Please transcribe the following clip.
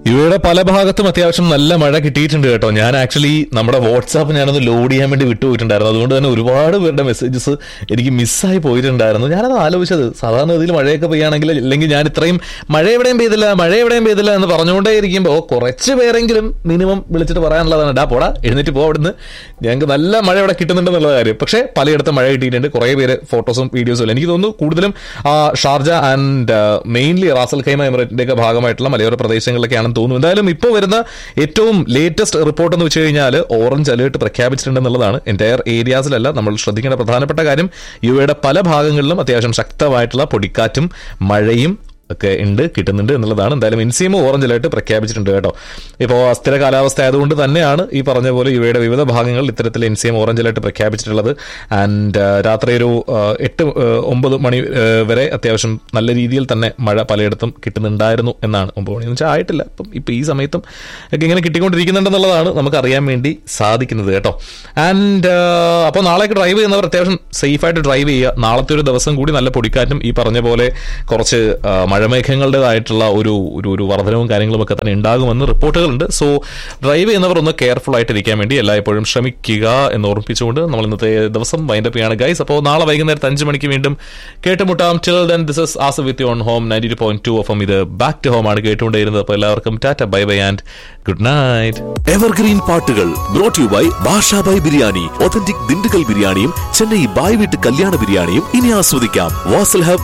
ഇവയുടെ പല ഭാഗത്തും അത്യാവശ്യം നല്ല മഴ കിട്ടിയിട്ടുണ്ട് കേട്ടോ ഞാൻ ആക്ച്വലി നമ്മുടെ വാട്സാപ്പ് ഞാനൊന്ന് ലോഡ് ചെയ്യാൻ വേണ്ടി വിട്ടുപോയിട്ടുണ്ടായിരുന്നു അതുകൊണ്ട് തന്നെ ഒരുപാട് പേരുടെ മെസ്സേജസ് എനിക്ക് മിസ്സായി പോയിട്ടുണ്ടായിരുന്നു ഞാനത് ആലോചിച്ചത് സാധാരണ ഇതിൽ മഴയൊക്കെ പെയ്യാണെങ്കിൽ അല്ലെങ്കിൽ ഞാൻ ഇത്രയും മഴ എവിടെയും പെയ്തില്ല മഴ എവിടെയും പെയ്തില്ല എന്ന് പറഞ്ഞുകൊണ്ടേ ഇരിക്കുമ്പോൾ കുറച്ച് പേരെങ്കിലും മിനിമം വിളിച്ചിട്ട് പറയാനുള്ളതാണ് ഡാ പോടാ എഴുന്നേറ്റ് പോ അവിടുന്ന് ഞങ്ങൾക്ക് നല്ല മഴ ഇവിടെ കിട്ടുന്നുണ്ടെന്നുള്ള കാര്യം പക്ഷേ പലയിടത്തും മഴ കിട്ടിയിട്ടുണ്ട് കുറേ പേര് ഫോട്ടോസും വീഡിയോസും എല്ലാം എനിക്ക് തോന്നുന്നു കൂടുതലും ആ, Sharjah and mainly Ras al Khaimah എമിറേറ്റിന്റെ ഒക്കെ ഭാഗമായിട്ടുള്ള മലയോര പ്രദേശങ്ങളിലൊക്കെയാണെന്ന് തോന്നുന്നു എന്തായാലും ഇപ്പോൾ വരുന്ന ഏറ്റവും ലേറ്റസ്റ്റ് റിപ്പോർട്ട് എന്ന് വെച്ച് കഴിഞ്ഞാൽ ഓറഞ്ച് അലേർട്ട് പ്രഖ്യാപിച്ചിട്ടുണ്ടെന്നുള്ളതാണ് എൻ്റയർ ഏരിയാസിലല്ല നമ്മൾ ശ്രദ്ധിക്കേണ്ട പ്രധാനപ്പെട്ട കാര്യം യു എയുടെ പല ഭാഗങ്ങളിലും അത്യാവശ്യം ശക്തമായിട്ടുള്ള പൊടിക്കാറ്റും മഴയും ഒക്കെ ഉണ്ട് കിട്ടുന്നുണ്ട് എന്നുള്ളതാണ് എന്തായാലും എൻസിഎം ഓറഞ്ച് അലേർട്ട് പ്രഖ്യാപിച്ചിട്ടുണ്ട് കേട്ടോ ഇപ്പോൾ അസ്ഥിര കാലാവസ്ഥ ആയതുകൊണ്ട് തന്നെയാണ് ഈ പറഞ്ഞ പോലെ ഇവയുടെ വിവിധ ഭാഗങ്ങളിൽ ഇത്തരത്തിൽ എൻസിഎം ഓറഞ്ച് അലേർട്ട് പ്രഖ്യാപിച്ചിട്ടുള്ളത് ആൻഡ് രാത്രി ഒരു ആ, എട്ട് ആ, ഒമ്പത് മണി ആ, വരെ അത്യാവശ്യം നല്ല രീതിയിൽ തന്നെ മഴ പലയിടത്തും കിട്ടുന്നുണ്ടായിരുന്നു എന്നാണ് ഒമ്പത് മണി എന്ന് വെച്ചാൽ ആയിട്ടില്ല അപ്പം ഇപ്പം ഈ സമയത്തും ഒക്കെ ഇങ്ങനെ കിട്ടിക്കൊണ്ടിരിക്കുന്നുണ്ടെന്നുള്ളതാണ് നമുക്ക് അറിയാൻ വേണ്ടി സാധിക്കുന്നത് കേട്ടോ ആൻഡ് അപ്പോൾ നാളേക്ക് ഡ്രൈവ് ചെയ്യുന്നവർ അത്യാവശ്യം സേഫായിട്ട് ഡ്രൈവ് ചെയ്യുക നാളത്തെ ഒരു ദിവസം കൂടി നല്ല പൊടിക്കാറ്റും ഈ പറഞ്ഞ പോലെ കുറച്ച് ആ, മഴമേഘങ്ങളുടേതായിട്ടുള്ള ഒരു ഒരു ഒരു വർധനവും കാര്യങ്ങളും ഒക്കെ തന്നെ ഉണ്ടാകുമെന്ന് റിപ്പോർട്ടുകളുണ്ട് സോ ഡ്രൈവ് ചെയ്യുന്നവർ ഒന്ന് കെയർഫുൾ ആയിട്ടിരിക്കാൻ വേണ്ടി എല്ലായ്പ്പോഴും ശ്രമിക്കുക എന്ന് ഓർമ്മിപ്പിച്ചുകൊണ്ട് നമ്മൾ ഇന്നത്തെ ദിവസം വൈൻഡപ്പ് ചെയ്യാണ് ഗൈസ് അപ്പോൾ നാളെ വൈകുന്നേരത്ത് അഞ്ച് മണിക്ക് വീണ്ടും കേട്ടുമുട്ടാം till then this is as with on home ninety two point two of ഇത് ബാക്ക് ടു ഹോം ആണ് കേട്ടുകൊണ്ടിരുന്നത് അപ്പോൾ എല്ലാവർക്കും ടാറ്റ bye bye and good night evergreen പാട്ടുകൾ brought you by Bashabhai biryani authentic Dindigul ബിരിയാണിയും ചെന്നൈ ബായ് വീട്ട് കല്യാണ ബിരിയാണിയും ഇനി ആസ്വദിക്കാം വാസൽ ഹബ്